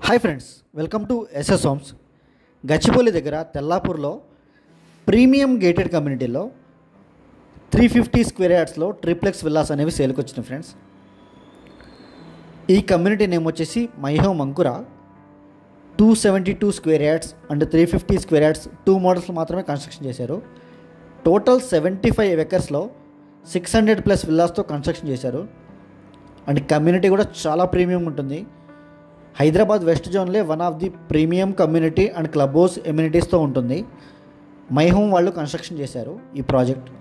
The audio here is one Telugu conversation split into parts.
hi friends welcome to SS homes Gachibowli దగ్గర తెల్లాపూర్లో ప్రీమియం గేటెడ్ కమ్యూనిటీలో three fifty square యార్డ్స్లో triplex villas అనేవి సేల్కి వచ్చినాయి ఫ్రెండ్స్ ఈ కమ్యూనిటీ నేమ్ వచ్చేసి మైహో మంకురా two seventy two square yards and three fifty square yards two models మాత్రమే కన్స్ట్రక్షన్ చేశారు total seventy five ఎకర్స్లో six hundred plus విల్లాస్తో construction చేశారు అండ్ కమ్యూనిటీ కూడా చాలా ప్రీమియం ఉంటుంది Hyderabad west జోన్లే one of the premium community and club house ఎమ్యూనిటీస్తో ఉంటుంది మై హోమ్ వాళ్ళు కన్స్ట్రక్షన్ చేశారు ఈ ప్రాజెక్ట్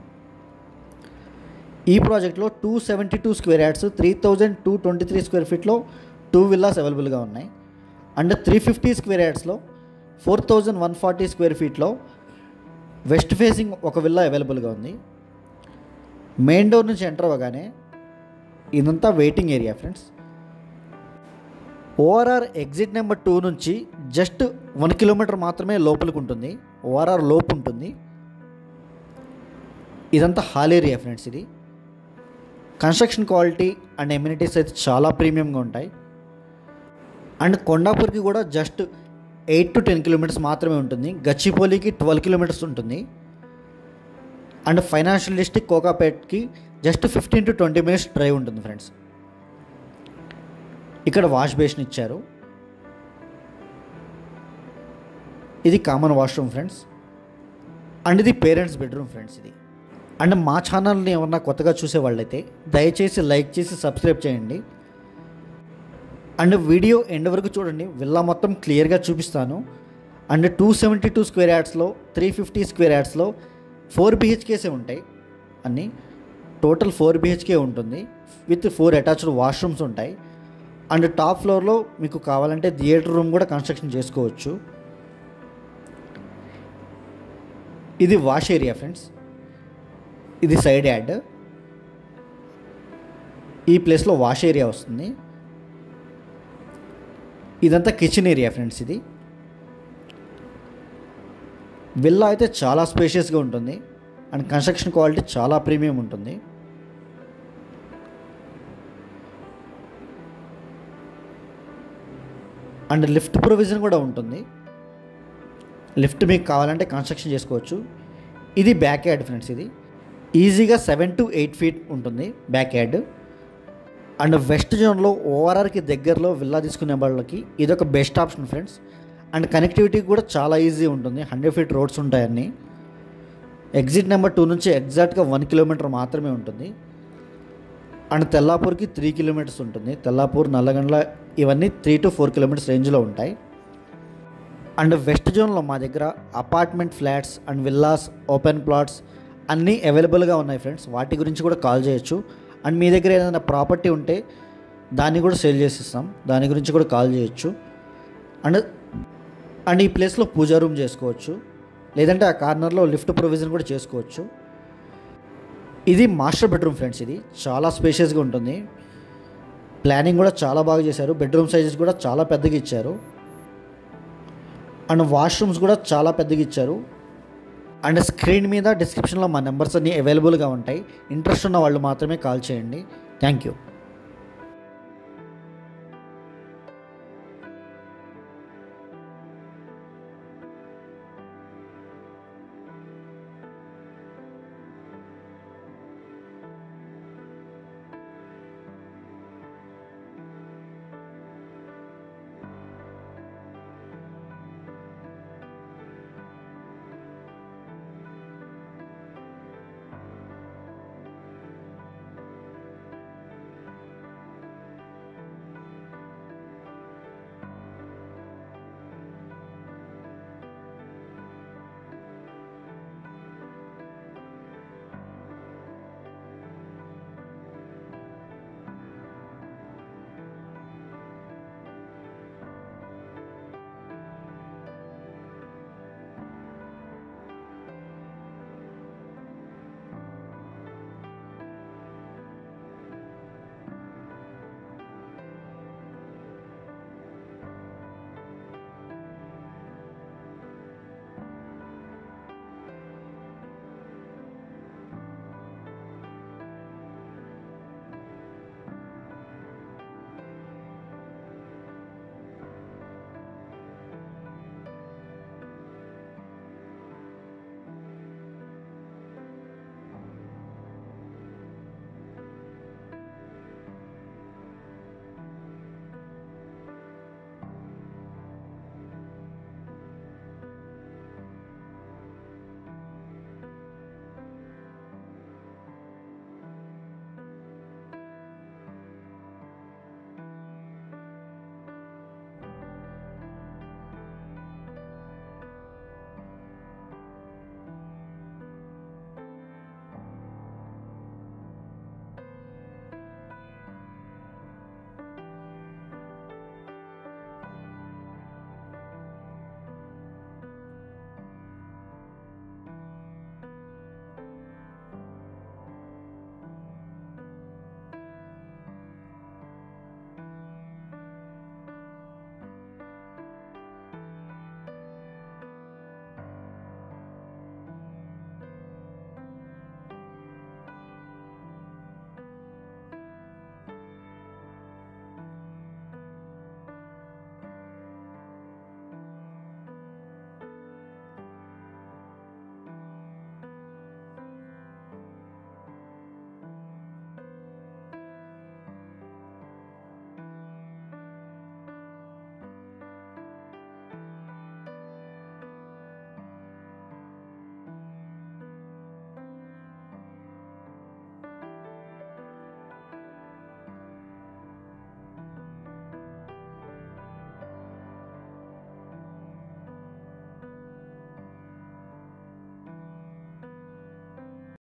ఈ ప్రాజెక్ట్లో two seventy two square yards three thousand two twenty three square ఫీట్లో టూ విల్లాస్ అవైలబుల్గా ఉన్నాయి అండ్ త్రీ ఫిఫ్టీ స్క్వేర్ యార్డ్స్లో four thousand one forty square ఫీట్లో వెస్ట్ ఫేసింగ్ ఒక విల్లా అవైలబుల్గా ఉంది మెయిన్ డోర్ నుంచి ఎంటర్ అవ్వగానే ఇదంతా waiting area friends ORR exit number two నుంచి జస్ట్ వన్ కిలోమీటర్ మాత్రమే లోపలికి ఉంటుంది ఓఆర్ఆర్ లోపు ఉంటుంది ఇదంతా హాల్ ఏరియా ఫ్రెండ్స్ ఇది కన్స్ట్రక్షన్ క్వాలిటీ అండ్ ఎమ్యూనిటీస్ అయితే చాలా ప్రీమియంగా ఉంటాయి అండ్ కొండాపూర్కి కూడా just eight to ten kilometres మాత్రమే ఉంటుంది గచ్చిపోలికి ట్వెల్వ్ కిలోమీటర్స్ ఉంటుంది అండ్ ఫైనాన్షియల్ డిస్ట్రిక్ట్ కోకాపేట్కి just fifteen to twenty minutes drive ఉంటుంది ఫ్రెండ్స్ ఇక్కడ వాష్ బేసిన్ ఇచ్చారు ఇది కామన్ వాష్రూమ్ ఫ్రెండ్స్ అండ్ ఇది పేరెంట్స్ బెడ్రూమ్ ఫ్రెండ్స్ ఇది అండ్ మా ఛానల్ని ఏమన్నా కొత్తగా చూసే వాళ్ళైతే దయచేసి లైక్ చేసి సబ్స్క్రైబ్ చేయండి అండ్ వీడియో ఎండ్ వరకు చూడండి విల్లా మొత్తం క్లియర్గా చూపిస్తాను and two seventy two square యార్డ్స్లో త్రీ ఫిఫ్టీ స్క్వేర్ యార్డ్స్లో ఫోర్ బిహెచ్కేసే ఉంటాయి అన్నీ టోటల్ ఫోర్ బిహెచ్కే ఉంటుంది విత్ ఫోర్ అటాచ్డ్ వాష్రూమ్స్ ఉంటాయి అండ్ టాప్ ఫ్లోర్లో మీకు కావాలంటే థియేటర్ రూమ్ కూడా కన్స్ట్రక్షన్ చేసుకోవచ్చు ఇది వాష్ ఏరియా ఫ్రెండ్స్ ఇది సైడ్ యాడ్ ఈ ప్లేస్లో వాష్ ఏరియా వస్తుంది ఇదంతా కిచెన్ ఏరియా ఫ్రెండ్స్ ఇది విల్లా అయితే చాలా స్పేషియస్గా ఉంటుంది అండ్ కన్స్ట్రక్షన్ క్వాలిటీ చాలా ప్రీమియం ఉంటుంది అండ్ లిఫ్ట్ ప్రొవిజన్ కూడా ఉంటుంది లిఫ్ట్ మీకు కావాలంటే కన్స్ట్రక్షన్ చేసుకోవచ్చు ఇది బ్యాక్ యార్డ్ ఫ్రెండ్స్ ఇది ఈజీగా సెవెన్ టు ఎయిట్ ఫీట్ ఉంటుంది బ్యాక్ యార్డ్ అండ్ వెస్ట్ జోన్లో ఓఆర్ఆర్కి దగ్గరలో విల్లా తీసుకునే వాళ్ళకి ఇదొక best option friends and connectivity కూడా చాలా ఈజీ ఉంటుంది హండ్రెడ్ ఫీట్ రోడ్స్ ఉంటాయన్నీ ఎగ్జిట్ నెంబర్ టూ నుంచి ఎగ్జాక్ట్గా వన్ కిలోమీటర్ మాత్రమే ఉంటుంది అండ్ తెల్లాపూర్కి త్రీ కిలోమీటర్స్ ఉంటుంది తెల్లాపూర్ నల్లగండ్ల ఇవన్నీ త్రీ టు ఫోర్ కిలోమీటర్స్ రేంజ్లో ఉంటాయి అండ్ వెస్ట్ జోన్లో మా దగ్గర apartment flats and villas open plots అన్నీ అవైలబుల్గా ఉన్నాయి ఫ్రెండ్స్ వాటి గురించి కూడా కాల్ చేయొచ్చు అండ్ మీ దగ్గర ఏదైనా ప్రాపర్టీ ఉంటే దాన్ని కూడా సేల్ చేసిస్తాం దాని గురించి కూడా కాల్ చేయొచ్చు అండ్ అండ్ ఈ ప్లేస్లో పూజా రూమ్ చేసుకోవచ్చు లేదంటే ఆ కార్నర్లో లిఫ్ట్ ప్రొవిజన్ కూడా చేసుకోవచ్చు ఇది మాస్టర్ బెడ్రూమ్ ఫ్రెండ్స్ ఇది చాలా స్పేషియస్గా ఉంటుంది ప్లానింగ్ కూడా చాలా బాగా చేశారు బెడ్రూమ్ సైజెస్ కూడా చాలా పెద్దగా ఇచ్చారు అండ్ వాష్రూమ్స్ కూడా చాలా పెద్దగా ఇచ్చారు అండ్ స్క్రీన్ మీద డిస్క్రిప్షన్లో మా నెంబర్స్ అన్నీ అవైలబుల్గా ఉంటాయి ఇంట్రెస్ట్ ఉన్న వాళ్ళు మాత్రమే కాల్ చేయండి థ్యాంక్ యూ